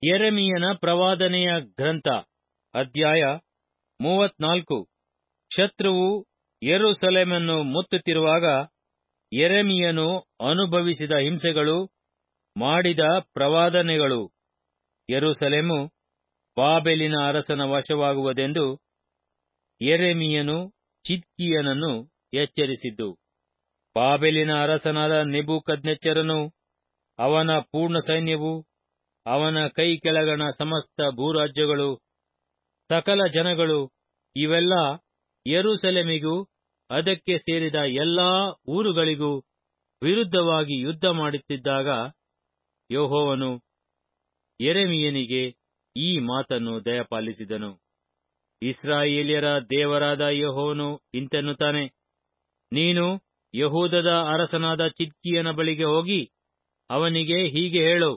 ಯೆರೆಮೀಯನ ಪ್ರವಾದನೆಯ ಗ್ರಂಥ ಅಧ್ಯಾಯ ಮೂವತ್ನಾಲ್ಕು ಶತ್ರುವು ಯೆರೂಸಲೇಮನ್ನು ಮುತ್ತುತ್ತಿರುವಾಗ ಯೆರೆಮೀಯನು ಅನುಭವಿಸಿದ ಹಿಂಸೆಗಳು ಮಾಡಿದ ಪ್ರವಾದನೆಗಳು ಯೆರೂಸಲೇಮು ಬಾಬೆಲಿನ ಅರಸನ ವಶವಾಗುವುದೆಂದು ಯೆರೆಮೀಯನು ಚಿದ್ಕೀಯನನ್ನು ಎಚ್ಚರಿಸಿದ್ದು ಬಾಬೆಲಿನ ಅರಸನಾದ ನೆಬೂಕದ್ನೆಚ್ಚರನು ಅವನ ಪೂರ್ಣ ಸೈನ್ಯವು ಅವನ ಕೈ ಕೆಳಗಣ ಸಮಸ್ತ ಭೂರಾಜ್ಯಗಳು ಸಕಲ ಜನಗಳು ಇವೆಲ್ಲ ಯೆರೂಸಲೇಮಿಗೂ ಅದಕ್ಕೆ ಸೇರಿದ ಎಲ್ಲಾ ಊರುಗಳಿಗೂ ವಿರುದ್ಧವಾಗಿ ಯುದ್ಧ ಮಾಡುತ್ತಿದ್ದಾಗ ಯೆಹೋವನು ಯೆರೆಮೀಯನಿಗೆ ಈ ಮಾತನ್ನು ದಯಪಾಲಿಸಿದನು ಇಸ್ರಾಯೇಲ್ಯರ ದೇವರಾದ ಯೆಹೋವನು ಇಂತೆನ್ನುತ್ತಾನೆ ನೀನು ಯಹೂದದ ಅರಸನಾದ ಚಿದ್ಕೀಯನ ಬಳಿಗೆ ಹೋಗಿ ಅವನಿಗೆ ಹೀಗೆ ಹೇಳು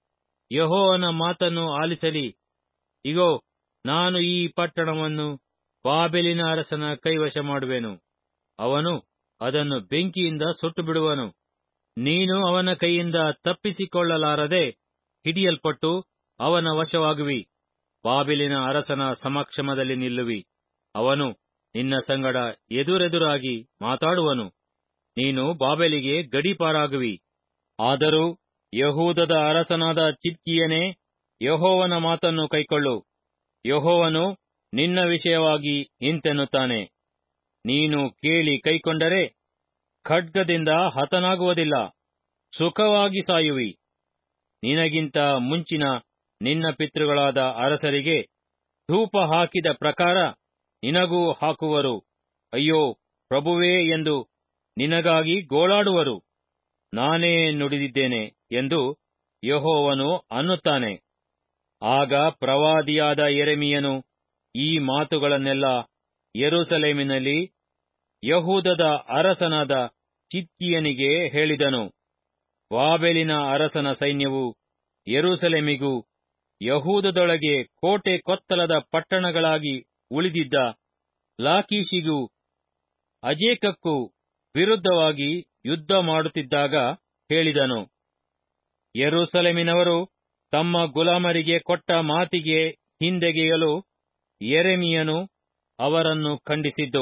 ಯೆಹೋವನ ಮಾತನ್ನು ಆಲಿಸಲಿ ಇಗೋ ನಾನು ಈ ಪಟ್ಟಣವನ್ನು ಬಾಬೆಲಿನ ಅರಸನ ಕೈವಶ ಮಾಡುವೆನು ಅವನು ಅದನ್ನು ಬೆಂಕಿಯಿಂದ ಸುಟ್ಟು ಬಿಡುವನು ನೀನು ಅವನ ಕೈಯಿಂದ ತಪ್ಪಿಸಿಕೊಳ್ಳಲಾರದೆ ಹಿಡಿಯಲ್ಪಟ್ಟು ಅವನ ವಶವಾಗುವಿ ಬಾಬಿಲಿನ ಅರಸನ ಸಮಕ್ಷಮದಲ್ಲಿ ನಿಲ್ಲುವಿ ಅವನು ನಿನ್ನ ಸಂಗಡ ಎದುರೆದುರಾಗಿ ಮಾತಾಡುವನು ನೀನು ಬಾಬೆಲಿಗೆ ಗಡೀಪಾರಾಗುವಿ ಆದರೂ ಯಹೂದದ ಅರಸನಾದ ಚಿದ್ಕೀಯನೇ ಯಹೋವನ ಮಾತನ್ನು ಕೈಕೊಳ್ಳು ಯಹೋವನು ನಿನ್ನ ವಿಷಯವಾಗಿ ಇಂತೆನ್ನುತ್ತಾನೆ ನೀನು ಕೇಳಿ ಕೈಕೊಂಡರೆ ಖಡ್ಗದಿಂದ ಹತನಾಗುವುದಿಲ್ಲ ಸುಖವಾಗಿ ಸಾಯುವಿ ನಿನಗಿಂತ ಮುಂಚಿನ ನಿನ್ನ ಪಿತೃಗಳಾದ ಅರಸರಿಗೆ ಧೂಪ ಹಾಕಿದ ಪ್ರಕಾರ ನಿನಗೂ ಹಾಕುವರು ಅಯ್ಯೋ ಪ್ರಭುವೇ ಎಂದು ನಿನಗಾಗಿ ಗೋಳಾಡುವರು ನಾನೇ ನುಡಿದಿದ್ದೇನೆ ಎಂದು ಯಹೋವನು ಅನ್ನುತ್ತಾನೆ ಆಗ ಪ್ರವಾದಿಯಾದ ಯೆರೆಮೀಯನು ಈ ಮಾತುಗಳನ್ನೆಲ್ಲ ಯೆರೂಸಲೇಮಿನಲ್ಲಿ ಯಹೂದದ ಅರಸನಾದ ಚಿದ್ಕೀಯನಿಗೆ ಹೇಳಿದನು ಬಾಬೆಲಿನ ಅರಸನ ಸೈನ್ಯವು ಯೆರೂಸಲೇಮಿಗೂ ಯಹೂದದೊಳಗೆ ಕೋಟೆ ಕೊತ್ತಲದ ಪಟ್ಟಣಗಳಾಗಿ ಉಳಿದಿದ್ದ ಲಾಕೀಶಿಗೂ ಅಜೇಕಕ್ಕೂ ವಿರುದ್ಧವಾಗಿ ಯುದ್ಧ ಮಾಡುತ್ತಿದ್ದಾಗ ಹೇಳಿದನು ಯೆರೂಸಲೇಮಿನವರು ತಮ್ಮ ಗುಲಾಮರಿಗೆ ಕೊಟ್ಟ ಮಾತಿಗೆ ಹಿಂದೆಗೆಯಲು ಯೆರೆಮೀಯನು ಅವರನ್ನು ಖಂಡಿಸಿದ್ದು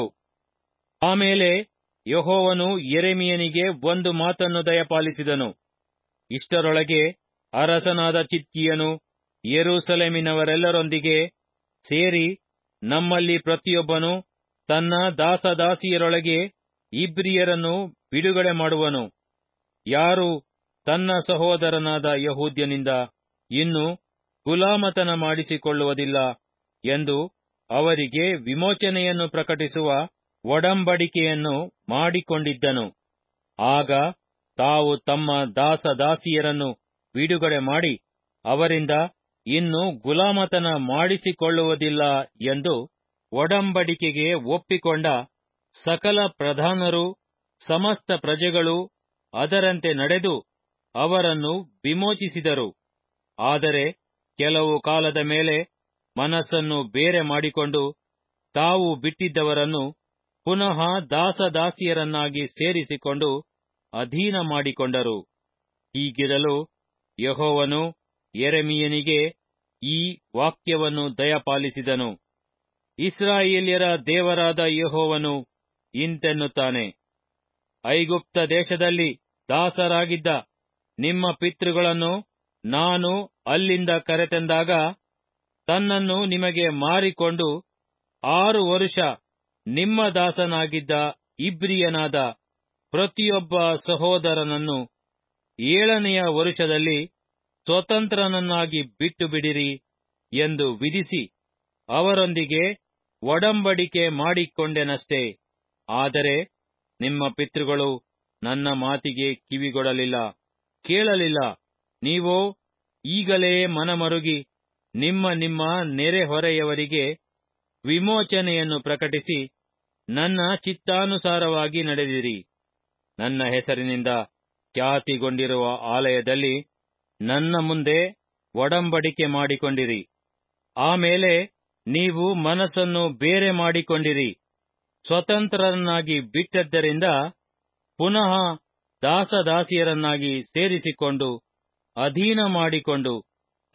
ಆಮೇಲೆ ಯಹೋವನು ಯೆರೆಮೀಯನಿಗೆ ಒಂದು ಮಾತನ್ನು ದಯಪಾಲಿಸಿದನು ಇಷ್ಟರೊಳಗೆ ಅರಸನಾದ ಚಿದ್ಕೀಯನು ಯೆರೂಸಲೇಮಿನವರೆಲ್ಲರೊಂದಿಗೆ ಸೇರಿ ನಮ್ಮಲ್ಲಿ ಪ್ರತಿಯೊಬ್ಬನು ತನ್ನ ದಾಸದಾಸಿಯರೊಳಗೆ ಇಬ್ರಿಯರನ್ನು ಬಿಡುಗಡೆ ಮಾಡುವನು ಯಾರು ತನ್ನ ಸಹೋದರನಾದ ಯಹೂದ್ಯನಿಂದ ಇನ್ನು ಗುಲಾಮತನ ಮಾಡಿಸಿಕೊಳ್ಳುವುದಿಲ್ಲ ಎಂದು ಅವರಿಗೆ ವಿಮೋಚನೆಯನ್ನು ಪ್ರಕಟಿಸುವ ಒಡಂಬಡಿಕೆಯನ್ನು ಮಾಡಿಕೊಂಡಿದ್ದನು ಆಗ ತಾವು ತಮ್ಮ ದಾಸದಾಸಿಯರನ್ನು ಬಿಡುಗಡೆ ಮಾಡಿ ಅವರಿಂದ ಇನ್ನು ಗುಲಾಮತನ ಮಾಡಿಸಿಕೊಳ್ಳುವುದಿಲ್ಲ ಎಂದು ಒಡಂಬಡಿಕೆಗೆ ಒಪ್ಪಿಕೊಂಡ ಸಕಲ ಪ್ರಧಾನರು ಸಮಸ್ತ ಪ್ರಜೆಗಳು ಅದರಂತೆ ನಡೆದು ಅವರನ್ನು ವಿಮೋಚಿಸಿದರು ಆದರೆ ಕೆಲವು ಕಾಲದ ಮೇಲೆ ಮನಸ್ಸನ್ನು ಬೇರೆ ಮಾಡಿಕೊಂಡು ತಾವು ಬಿಟ್ಟಿದ್ದವರನ್ನು ಪುನಃ ದಾಸದಾಸಿಯರನ್ನಾಗಿ ಸೇರಿಸಿಕೊಂಡು ಅಧೀನ ಮಾಡಿಕೊಂಡರು ಹೀಗಿರಲು ಯಹೋವನು ಯೆರೆಮೀಯನಿಗೆ ಈ ವಾಕ್ಯವನ್ನು ದಯಪಾಲಿಸಿದನು ಇಸ್ರಾಯೇಲ್ಯರ ದೇವರಾದ ಯಹೋವನು ಇಂತೆನ್ನುತ್ತಾನೆ ಐಗುಪ್ತ ದೇಶದಲ್ಲಿ ದಾಸರಾಗಿದ್ದ ನಿಮ್ಮ ಪಿತೃಗಳನ್ನು ನಾನು ಅಲ್ಲಿಂದ ಕರೆತಂದಾಗ ತನ್ನನ್ನು ನಿಮಗೆ ಮಾರಿಕೊಂಡು ಆರು ವರುಷ ನಿಮ್ಮ ದಾಸನಾಗಿದ್ದ ಇಬ್ರಿಯನಾದ ಪ್ರತಿಯೊಬ್ಬ ಸಹೋದರನನ್ನು ಏಳನೆಯ ವರುಷದಲ್ಲಿ ಸ್ವತಂತ್ರನನ್ನಾಗಿ ಬಿಟ್ಟು ಬಿಡಿರಿ ಎಂದು ವಿಧಿಸಿ ಅವರೊಂದಿಗೆ ಒಡಂಬಡಿಕೆ ಮಾಡಿಕೊಂಡೆನಷ್ಟೇ ಆದರೆ ನಿಮ್ಮ ಪಿತೃಗಳು ನನ್ನ ಮಾತಿಗೆ ಕಿವಿಗೊಡಲಿಲ್ಲ ಕೇಳಲಿಲ್ಲ ನೀವೋ ಈಗಲೇ ಮನಮರುಗಿ ನಿಮ್ಮ ನಿಮ್ಮ ನೆರೆಹೊರೆಯವರಿಗೆ ವಿಮೋಚನೆಯನ್ನು ಪ್ರಕಟಿಸಿ ನನ್ನ ಚಿತ್ತಾನುಸಾರವಾಗಿ ನಡೆದಿರಿ ನನ್ನ ಹೆಸರಿನಿಂದ ಖ್ಯಾತಿಗೊಂಡಿರುವ ಆಲಯದಲ್ಲಿ ನನ್ನ ಮುಂದೆ ಒಡಂಬಡಿಕೆ ಮಾಡಿಕೊಂಡಿರಿ ಆಮೇಲೆ ನೀವು ಮನಸ್ಸನ್ನು ಬೇರೆ ಮಾಡಿಕೊಂಡಿರಿ ಸ್ವತಂತ್ರರನ್ನಾಗಿ ಬಿಟ್ಟದ್ದರಿಂದ ಪುನಃ ದಾಸದಾಸಿಯರನ್ನಾಗಿ ಸೇರಿಸಿಕೊಂಡು ಅಧೀನ ಮಾಡಿಕೊಂಡು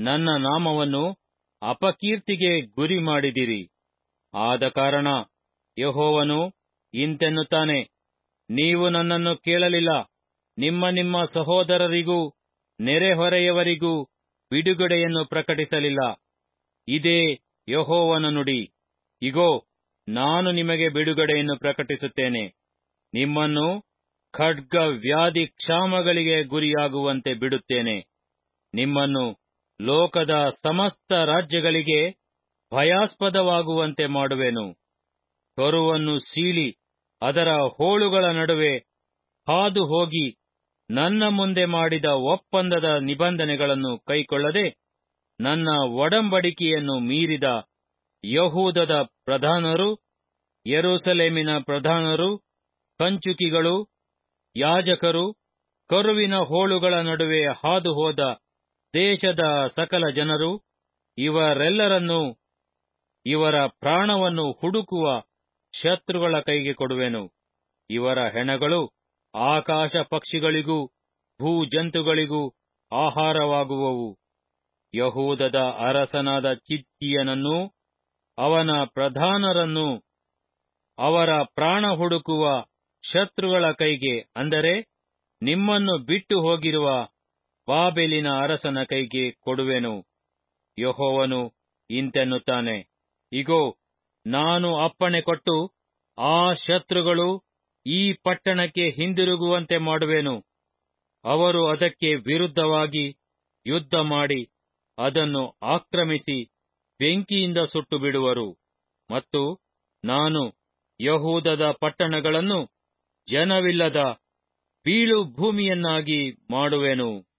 ನನ್ನ ನಾಮವನ್ನು ಅಪಕೀರ್ತಿಗೆ ಗುರಿ ಮಾಡಿದಿರಿ ಆದ ಕಾರಣ ಯಹೋವನು ಇಂತೆನ್ನುತ್ತಾನೆ ನೀವು ನನ್ನನ್ನು ಕೇಳಲಿಲ್ಲ ನಿಮ್ಮ ನಿಮ್ಮ ಸಹೋದರರಿಗೂ ನೆರೆಹೊರೆಯವರಿಗೂ ಬಿಡುಗಡೆಯನ್ನು ಪ್ರಕಟಿಸಲಿಲ್ಲ ಇದೇ ಯಹೋವನ ನುಡಿ ಇಗೋ ನಾನು ನಿಮಗೆ ಬಿಡುಗಡೆಯನ್ನು ಪ್ರಕಟಿಸುತ್ತೇನೆ ನಿಮ್ಮನ್ನು ಖಡ್ಗ ವ್ಯಾಧಿ ಕ್ಷಾಮಗಳಿಗೆ ಗುರಿಯಾಗುವಂತೆ ಬಿಡುತ್ತೇನೆ ನಿಮ್ಮನ್ನು ಲೋಕದ ಸಮಸ್ತ ರಾಜ್ಯಗಳಿಗೆ ಭಯಾಸ್ಪದವಾಗುವಂತೆ ಮಾಡುವೆನು ಕರುವನ್ನು ಸೀಳಿ ಅದರ ಹೋಳುಗಳ ನಡುವೆ ಹಾದು ಹೋಗಿ ನನ್ನ ಮುಂದೆ ಮಾಡಿದ ಒಪ್ಪಂದದ ನಿಬಂಧನೆಗಳನ್ನು ಕೈಕೊಳ್ಳದೆ ನನ್ನ ಒಡಂಬಡಿಕೆಯನ್ನು ಮೀರಿದ ಯಹೂದದ ಪ್ರಧಾನರು ಯೆರೂಸಲೇಮಿನ ಪ್ರಧಾನರು ಕಂಚುಕಿಗಳು ಯಾಜಕರು ಕರುವಿನ ಹೋಳುಗಳ ನಡುವೆ ಹಾದು ಹೋದ ದೇಶದ ಸಕಲ ಜನರು ಇವರೆಲ್ಲರನ್ನೂ ಇವರ ಪ್ರಾಣವನ್ನು ಹುಡುಕುವ ಶತ್ರುಗಳ ಕೈಗೆ ಕೊಡುವೆನು ಇವರ ಹೆಣಗಳು ಆಕಾಶ ಪಕ್ಷಿಗಳಿಗೂ ಭೂಜಂತುಗಳಿಗೂ ಆಹಾರವಾಗುವವು ಯಹೂದದ ಅರಸನಾದ ಚಿದ್ಕೀಯನನ್ನೂ ಅವನ ಪ್ರಧಾನರನ್ನೂ ಅವರ ಪ್ರಾಣ ಹುಡುಕುವ ಶತ್ರುಗಳ ಕೈಗೆ ಅಂದರೆ ನಿಮ್ಮನ್ನು ಬಿಟ್ಟು ಹೋಗಿರುವ ಬಾಬೆಲಿನ ಅರಸನ ಕೈಗೆ ಕೊಡುವೆನು ಯಹೋವನು ಇಂತೆನ್ನುತ್ತಾನೆ ಇಗೋ ನಾನು ಅಪ್ಪಣೆ ಕೊಟ್ಟು ಆ ಶತ್ರುಗಳು ಈ ಪಟ್ಟಣಕ್ಕೆ ಹಿಂದಿರುಗುವಂತೆ ಮಾಡುವೆನು ಅವರು ಅದಕ್ಕೆ ವಿರುದ್ಧವಾಗಿ ಯುದ್ಧ ಮಾಡಿ ಅದನ್ನು ಆಕ್ರಮಿಸಿ ಬೆಂಕಿಯಿಂದ ಸುಟ್ಟು ಬಿಡುವರು ಮತ್ತು ನಾನು ಯಹೂದದ ಪಟ್ಟಣಗಳನ್ನು ಜನವಿಲ್ಲದ ಬೀಳು ಭೂಮಿಯನ್ನಾಗಿ ಮಾಡುವೆನು